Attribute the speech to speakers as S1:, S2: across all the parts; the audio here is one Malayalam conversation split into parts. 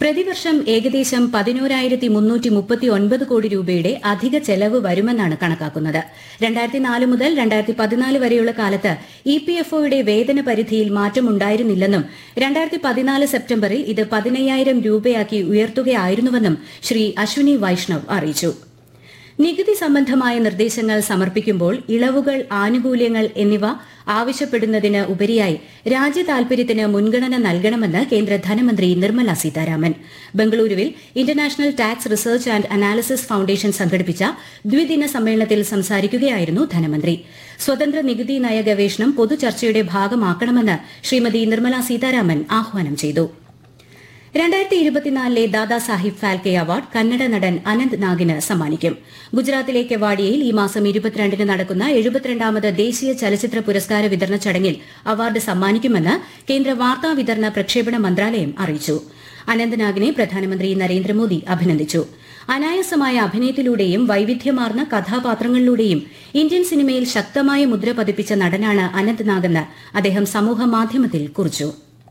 S1: പ്രതിവർഷം ഏകദേശം പതിനോരായിരത്തി മുന്നൂറ്റി മുപ്പത്തി ഒൻപത് കോടി രൂപയുടെ അധിക ചെലവ് വരുമെന്നാണ് കണക്കാക്കുന്നത് രണ്ടായിരത്തി നാല് മുതൽ രണ്ടായിരത്തി പതിനാല് വരെയുള്ള കാലത്ത് ഇ പി എഫ് ഒയുടെ വേതന പരിധിയിൽ മാറ്റമുണ്ടായിരുന്നില്ലെന്നും രണ്ടായിരത്തി പതിനാല് സെപ്റ്റംബറിൽ ഇത് പതിനയ്യായിരം രൂപയാക്കി ഉയർത്തുകയായിരുന്നുവെന്നും ശ്രീ അശ്വിനി വൈഷ്ണവ് അറിയിച്ചു നികുതി സംബന്ധമായ നിർദ്ദേശങ്ങൾ സമർപ്പിക്കുമ്പോൾ ഇളവുകൾ ആനുകൂല്യങ്ങൾ എന്നിവ ആവശ്യപ്പെടുന്നതിന് ഉപരിയായി രാജ്യതാൽപര്യത്തിന് മുൻഗണന നൽകണമെന്ന് കേന്ദ്ര ധനമന്ത്രി നിർമ്മല സീതാരാമൻ ബംഗളൂരുവിൽ international tax research and analysis foundation സംഘടിപ്പിച്ച ദ്വിദിന സമ്മേളനത്തിൽ സംസാരിക്കുകയായിരുന്നു ധനമന്ത്രി സ്വതന്ത്ര നികുതി നയ ഗവേഷണം പൊതുചർച്ചയുടെ ഭാഗമാക്കണമെന്ന് ശ്രീമതി നിർമ്മല സീതാരാമൻ ആഹ്വാനം ചെയ്തു രണ്ടായിരത്തി ഇരുപത്തിനാലിലെ ദാദാസാഹിബ് ഫാൽക്കെ അവാർഡ് കന്നഡ നടൻ അനന്ത് നാഗിന് സമ്മാനിക്കും ഗുജറാത്തിലെ കെവാഡിയയിൽ ഈ മാസം ഇരുപത്തിരണ്ടിന് നടക്കുന്ന എഴുപത്തിരണ്ടാമത് ദേശീയ ചലച്ചിത്ര പുരസ്കാര വിതരണ ചടങ്ങിൽ അവാർഡ് സമ്മാനിക്കുമെന്ന് കേന്ദ്ര വാർത്താ വിതരണ പ്രക്ഷേപണ മന്ത്രാലയം അറിയിച്ചു അനന്ത്നാഗിനെ പ്രധാനമന്ത്രി നരേന്ദ്രമോദി അഭിനന്ദിച്ചു അനായാസമായ അഭിനയത്തിലൂടെയും വൈവിധ്യമാർന്ന കഥാപാത്രങ്ങളിലൂടെയും ഇന്ത്യൻ സിനിമയിൽ ശക്തമായ മുദ്ര പതിപ്പിച്ച നടനാണ് അനന്ത്നാഗെന്ന് അദ്ദേഹം സമൂഹമാധ്യമത്തിൽ കുറിച്ചു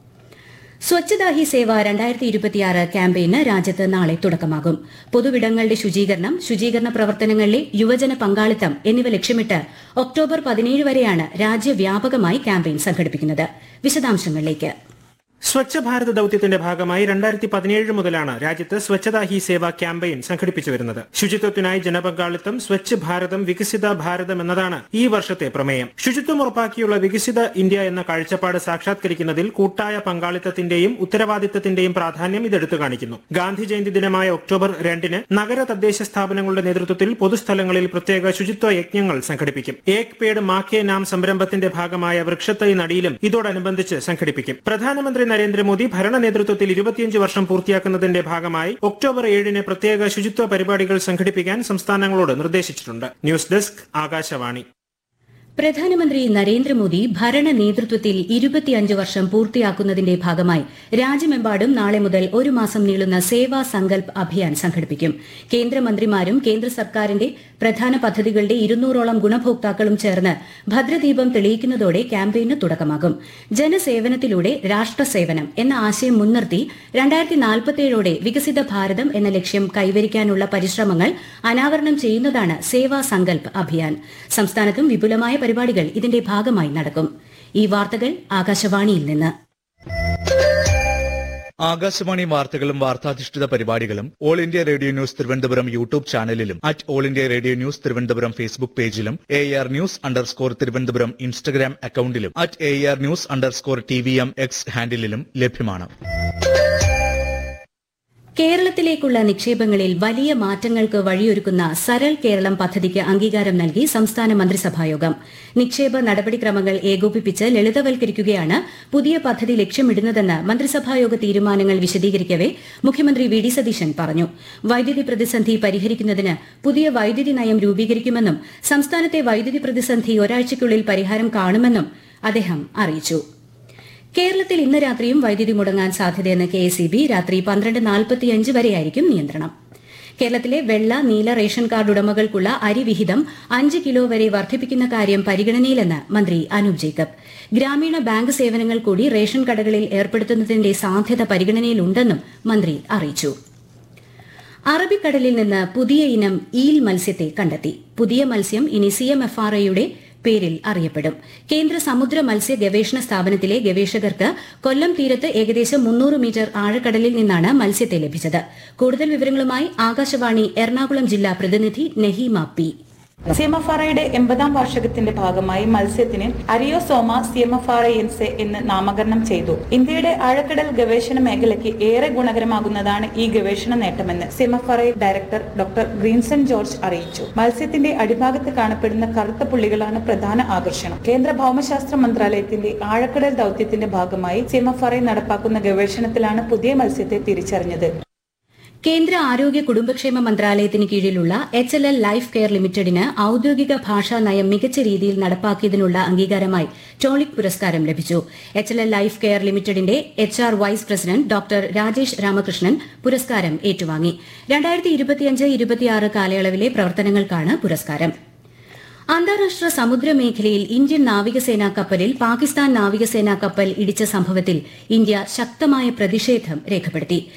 S1: സ്വച്ഛതാ ഹി സേവ രണ്ടായിരത്തി ഇരുപത്തിയാറ് ക്യാമ്പയിന് രാജ്യത്ത് നാളെ തുടക്കമാകും പൊതുവിടങ്ങളുടെ ശുചീകരണം ശുചീകരണ പ്രവർത്തനങ്ങളിലെ യുവജന പങ്കാളിത്തം എന്നിവ ലക്ഷ്യമിട്ട് ഒക്ടോബർ പതിനേഴ് വരെയാണ് രാജ്യവ്യാപകമായി ക്യാമ്പയിൻ സംഘടിപ്പിക്കുന്നത് വിശദാംശങ്ങളിലേക്ക്
S2: സ്വച്ഛ ഭാരത് ദൌത്യത്തിന്റെ ഭാഗമായി രണ്ടായിരത്തി പതിനേഴ് മുതലാണ് രാജ്യത്ത് സ്വച്ഛതാ ഹി സേവ ക്യാമ്പയിൻ സംഘടിപ്പിച്ചു വരുന്നത് ശുചിത്വത്തിനായി ജനപങ്കാളിത്തം സ്വച്ഛ് ഭാരതം വികസിത ഭാരതം എന്നതാണ് ഈ വർഷത്തെ പ്രമേയം ശുചിത്വം ഉറപ്പാക്കിയുള്ള വികസിത ഇന്ത്യ എന്ന കാഴ്ചപ്പാട് സാക്ഷാത്കരിക്കുന്നതിൽ കൂട്ടായ പങ്കാളിത്തത്തിന്റെയും ഉത്തരവാദിത്തത്തിന്റെയും പ്രാധാന്യം ഇതെടുത്തു കാണിക്കുന്നു ഗാന്ധി ജയന്തി ദിനമായ ഒക്ടോബർ രണ്ടിന് നഗര തദ്ദേശ സ്ഥാപനങ്ങളുടെ നേതൃത്വത്തിൽ പൊതുസ്ഥലങ്ങളിൽ പ്രത്യേക ശുചിത്വ യജ്ഞങ്ങൾ സംഘടിപ്പിക്കും ഏക് പേഡ് മാക്കേ നാം സംരംഭത്തിന്റെ ഭാഗമായ വൃക്ഷത്തൈ നടിയിലും ഇതോടനുബന്ധിച്ച് സംഘടിപ്പിക്കും പ്രധാനമന്ത്രി നരേന്ദ്രമോദി ഭരണ നേതൃത്വത്തിൽ ഇരുപത്തിയഞ്ച് വർഷം പൂർത്തിയാക്കുന്നതിന്റെ ഭാഗമായി ഒക്ടോബർ ഏഴിന് പ്രത്യേക ശുചിത്വ പരിപാടികൾ സംഘടിപ്പിക്കാൻ സംസ്ഥാനങ്ങളോട് നിർദ്ദേശിച്ചിട്ടുണ്ട് ന്യൂസ് ഡെസ്ക് ആകാശവാണി
S1: പ്രധാനമന്ത്രി നരേന്ദ്രമോദി ഭരണ നേതൃത്വത്തിൽ ഇരുപത്തിയഞ്ച് വർഷം പൂർത്തിയാക്കുന്നതിന്റെ ഭാഗമായി രാജ്യമെമ്പാടും നാളെ മുതൽ ഒരു മാസം നീളുന്ന സേവാ സങ്കൽപ് അഭിയാൻ സംഘടിപ്പിക്കും കേന്ദ്രമന്ത്രിമാരും കേന്ദ്ര സർക്കാരിന്റെ പ്രധാന പദ്ധതികളുടെ ഇരുന്നൂറോളം ഗുണഭോക്താക്കളും ചേർന്ന് ഭദ്രദീപം തെളിയിക്കുന്നതോടെ ക്യാമ്പയിന് തുടക്കമാകും ജനസേവനത്തിലൂടെ രാഷ്ട്രസേവനം എന്ന ആശയം മുൻനിർത്തി രണ്ടായിരത്തി നാൽപ്പത്തിയേഴോടെ വികസിത ഭാരതം എന്ന ലക്ഷ്യം കൈവരിക്കാനുള്ള പരിശ്രമങ്ങൾ അനാവരണം ചെയ്യുന്നതാണ് സേവാ സങ്കൽപ് അഭിയാൻ സംസ്ഥാനത്തും വിപുലമായ പരിപാടികൾ ഇതിന്റെ ഭാഗമായി നടക്കും ഈ വാർത്തകൾ ആകാശവാണിയിൽ നിന്ന്
S3: ആകാശവാണി വാർത്തകളും വാർത്താധിഷ്ഠിത പരിപാടികളും All India Radio news Thiruvananthapuram YouTube ചാനലിലും at All India Radio news Thiruvananthapuram Facebook പേജിലും A R news underscore Thiruvananthapuram Instagram അക്കൌണ്ടിലും at A R news underscore T V M X ഹാൻഡിലും ലഭ്യമാണ്
S1: കേരളത്തിലേക്കുള്ള നിക്ഷേപങ്ങളിൽ വലിയ മാറ്റങ്ങൾക്ക് വഴിയൊരുക്കുന്ന സരൾ കേരളം പദ്ധതിക്ക് അംഗീകാരം നൽകി സംസ്ഥാന മന്ത്രിസഭായോഗം നിക്ഷേപ നടപടിക്രമങ്ങൾ ഏകോപിപ്പിച്ച് ലളിതവൽക്കരിക്കുകയാണ് പുതിയ പദ്ധതി ലക്ഷ്യമിടുന്നതെന്ന് മന്ത്രിസഭായോഗ തീരുമാനങ്ങൾ വിശദീകരിക്കവെ മുഖ്യമന്ത്രി വി ഡി സതീശൻ പറഞ്ഞു വൈദ്യുതി പ്രതിസന്ധി പരിഹരിക്കുന്നതിന് പുതിയ വൈദ്യുതി നയം രൂപീകരിക്കുമെന്നും സംസ്ഥാനത്തെ വൈദ്യുതി പ്രതിസന്ധി ഒരാഴ്ചയ്ക്കുള്ളിൽ പരിഹാരം കാണുമെന്നും അദ്ദേഹം അറിയിച്ചു കേരളത്തിൽ ഇന്ന് രാത്രിയും വൈദ്യുതി മുടങ്ങാൻ സാധ്യതയെന്ന് കെ എസ് ബി രാത്രി പന്ത്രണ്ട് നാൽപ്പത്തിയഞ്ച് വരെയായിരിക്കും നിയന്ത്രണം കേരളത്തിലെ വെള്ള നീല റേഷൻ കാർഡ് ഉടമകൾക്കുള്ള അരി വിഹിതം അഞ്ച് കിലോ വരെ വർദ്ധിപ്പിക്കുന്ന കാര്യം പരിഗണനയിലെന്ന് മന്ത്രി അനൂപ് ജേക്കബ് ഗ്രാമീണ ബാങ്ക് സേവനങ്ങൾ കൂടി റേഷൻ കടകളിൽ ഏർപ്പെടുത്തുന്നതിന്റെ സാധ്യത പരിഗണനയിലുണ്ടെന്നും മന്ത്രി അറിയിച്ചു അറബിക്കടലിൽ നിന്ന് പുതിയ ഇനം ഈൽ മത്സ്യത്തെ കണ്ടെത്തി പുതിയ മത്സ്യം ഇനി സി എം എഫ് ആർ ഐയുടെ പേരിൽ അറിയപ്പെടും കേന്ദ്ര സമുദ്ര മത്സ്യ ഗവേഷണ സ്ഥാപനത്തിലെ ഗവേഷകർക്ക് കൊല്ലം തീരത്ത് ഏകദേശം മുന്നൂറ് മീറ്റർ ആഴക്കടലിൽ നിന്നാണ് മത്സ്യത്തെ ലഭിച്ചത് കൂടുതൽ വിവരങ്ങളുമായി ആകാശവാണി എറണാകുളം ജില്ലാ പ്രതിനിധി നെഹീമ പി
S4: സിഎംഎഫ്ആർഐയുടെ എൺപതാം വാർഷികത്തിന്റെ ഭാഗമായി മത്സ്യത്തിന് അരിയോസോമ സിഎംഎഫ്ആർഐഎൻസെ എന്ന് നാമകരണം ചെയ്തു ഇന്ത്യയുടെ ആഴക്കടൽ ഗവേഷണ മേഖലയ്ക്ക് ഏറെ ഗുണകരമാകുന്നതാണ് ഈ ഗവേഷണ നേട്ടമെന്ന് CMFRI director doctor Grinson George അറിയിച്ചു മത്സ്യത്തിന്റെ അടിഭാഗത്ത് കാണപ്പെടുന്ന കറുത്ത പുള്ളികളാണ് പ്രധാന ആകർഷണം കേന്ദ്ര ഭൌമശാസ്ത്ര മന്ത്രാലയത്തിന്റെ ആഴക്കടൽ ദൌത്യത്തിന്റെ ഭാഗമായി സിഎംഎഫ്ആർഐ നടപ്പാക്കുന്ന ഗവേഷണത്തിലാണ് പുതിയ മത്സ്യത്തെ തിരിച്ചറിഞ്ഞത്
S1: കേന്ദ്ര ആരോഗ്യ കുടുംബക്ഷേമ മന്ത്രാലയത്തിന് കീഴിലുള്ള H L L life care ലിമിറ്റഡിന് ഔദ്യോഗിക ഭാഷാ നയം മികച്ച രീതിയിൽ നടപ്പാക്കിയതിനുള്ള അംഗീകാരമായി ടോളിക് പുരസ്കാരം ലഭിച്ചു H L L life care ലിമിറ്റഡിന്റെ H R vice president doctor Rajesh Ramakrishnan പുരസ്കാരം ഏറ്റുവാങ്ങി രണ്ടായിരത്തി ഇരുപത്തിയഞ്ച് ഇരുപത്തിയാറ് കാലയളവിലെ പ്രവർത്തനങ്ങൾക്കാണ് പുരസ്കാരം അന്താരാഷ്ട്ര സമുദ്ര മേഖലയിൽ ഇന്ത്യൻ നാവികസേനാ കപ്പലിൽ പാകിസ്ഥാൻ നാവികസേനാ കപ്പൽ ഇടിച്ച സംഭവത്തിൽ ഇന്ത്യ ശക്തമായ പ്രതിഷേധം രേഖപ്പെടുത്തി